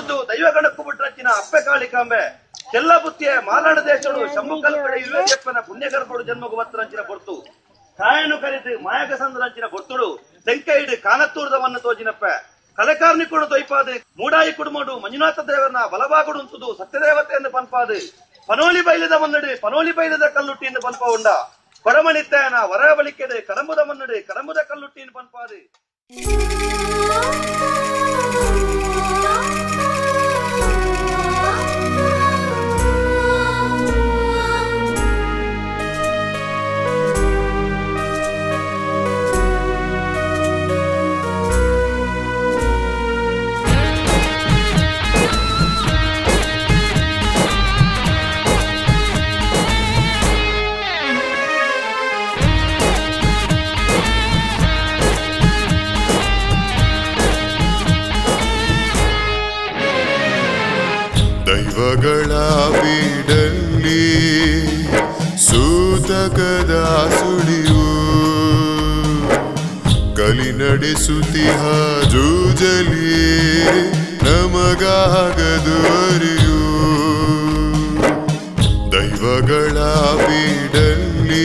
ಕೊಡ್ತು ದೈವಗಣಕ್ಕೂ ಬಿಟ್ರಚ್ಚಿನ ಅಪ್ಪೆ ಕಾಳಿಕಾಂಬೆ ಕೆಲ್ಲ ಬುತ್ತಿಯ ಮಾಲಾಡ ದೇಶಗಳು ಶಂಭು ಕಲ್ಪಡೆ ಯುವೇಶಪ್ಪನ ಪುಣ್ಯಗರ್ಭಡು ಜನ್ಮಗು ಬತ್ತರಂಚಿನ ಕೊಡ್ತು ಕಾಯನು ಕರೆದು ಮಾಯಕ ಸಂದ್ರಂಚಿನ ಕೊಡ್ತುಡು ತೆಂಕೆ ಇಡು ಕಾನತ್ತೂರ್ದವನ್ನ ತೋಜಿನಪ್ಪ ಕಲೆಕಾರ್ನಿಕುಡು ತೊಯ್ಪಾದು ಮೂಡಾಯಿ ಕುಡುಮಡು ಮಂಜುನಾಥ ದೇವರನ ಬಲಭಾಗುಡು ಉಂತುದು ಸತ್ಯದೇವತೆಯನ್ನು ಪನ್ಪಾದು ಪನೋಲಿ ಬೈಲದ ಮನ್ನಡು ಪನೋಲಿ ಬೈಲದ ಕಲ್ಲುಟ್ಟಿಯಿಂದ ಪನ್ಪ ಉಂಡ ಕೊಡಮಣಿತ್ತೇನ ವರ ಬಳಿಕೆಡು ಕಡಂಬುದ ಮನ್ನಡು ಕಡಂಬುದ ಕಲ್ಲುಟ್ಟಿಯನ್ನು ಪನ್ಪಾದು ದೈವಗಳ ಬೀಡಲ್ಲಿ ಸೂತಕದ ಸುಳಿಯು ಕಲಿ ನಡೆಸುತ್ತಿಹ ಜೂಜಲಿ ನಮಗಾಗದು ಅರಿಯು ದೈವಗಳ ಬೀಡಲ್ಲಿ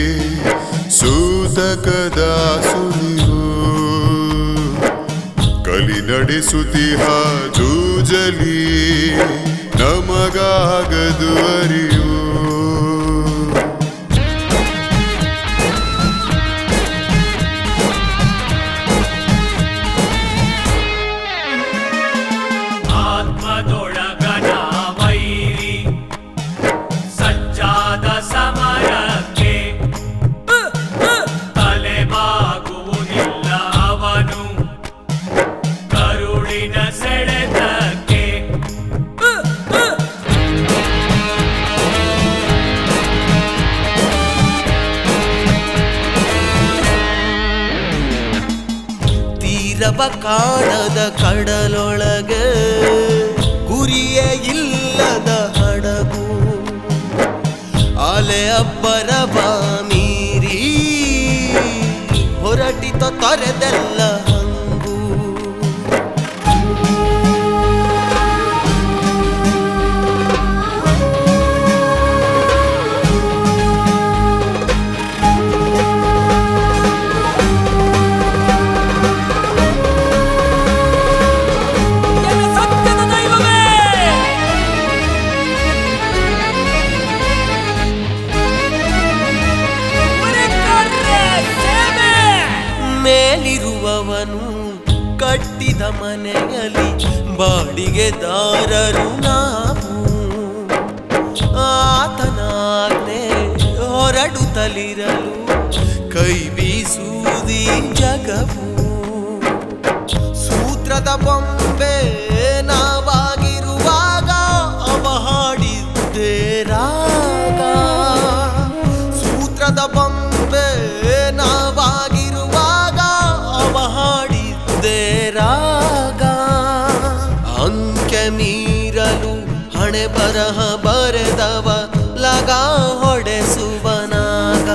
ಸೂತಕದ ಸುಳಿಯು ಕಲಿ ನಡೆಸುತ್ತಿಹ ಜೂಜಲಿ ನಮಗಾಗದು ಅರಿಯು ಆತ್ಮದೊಳಗನ ವೈರಿ ಸಜ್ಜಾದ ಸಮರಕ್ಕೆ ತಲೆಬಾಗುವುದಿಲ್ಲ ಅವನು ಕರುಳಿನ ಸೆಳೆತಕ್ಕೆ ತೀರವ ಕಾಣದ ಕಡಲೊಳಗೆ ಗುರಿಯೇ ಇಲ್ಲದ ಹಡಗು ಅಲೆ ಅಬ್ಬರವ ಮೀರಿ ಹೊರಟಿತ ತೊರೆದೆಲ್ಲ ಹಂಗು ಸತ್ಯದ ದೈವವೇ ಮೇಲಿರುವವನು ಕಟ್ಟಿದ ಮನೆಯಲ್ಲಿ ಬಾಡಿಗೆದಾರರು ನಾವು ಆತನಾಜ್ಞೆ ಹೊರಡುತ್ತಲಿರಲು ಕೈ ಬೀಸುವುದೀ ಜಗವು ಸೂತ್ರದ ಬೊಂಬೆ ನಾವಾಗಿರುವಾಗ ಅವ ಹಾಡಿದ್ದೇ ರಾಗ ಸೂತ್ರದ ಬೊಂಬೆ ನಾವಾಗಿರುವಾಗ ಅವ ಹಾಡಿದ್ದೇ ರಾಗ ಅಂಕೆ ಮೀರಲು ಹಣೆ ಬರಹ ಬರೆದವ ಲಗ ಹೊಡೆಸುವನಾಗ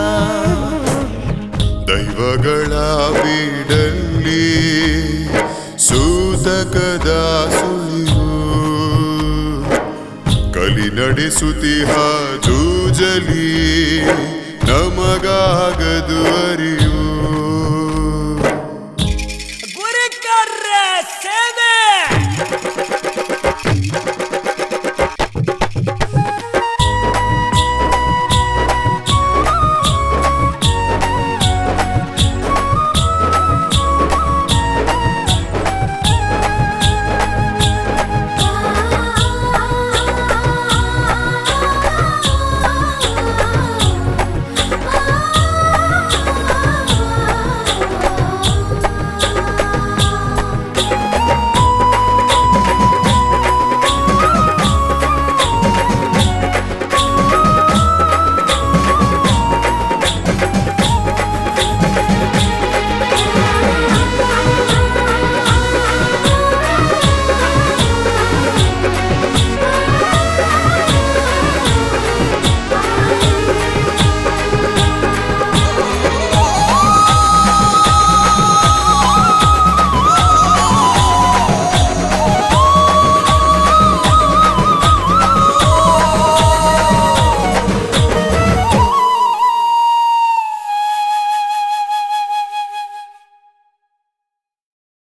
ದೈವಗಳ ಬೀಡಲ್ಲಿ ಸೂತಕದ ಸುಳಿವು ಕಲಿ ನಡೆಸುತ್ತಿಹ ಜೂಜಲಿ ನಮಗಾಗದು ಅರಿಯು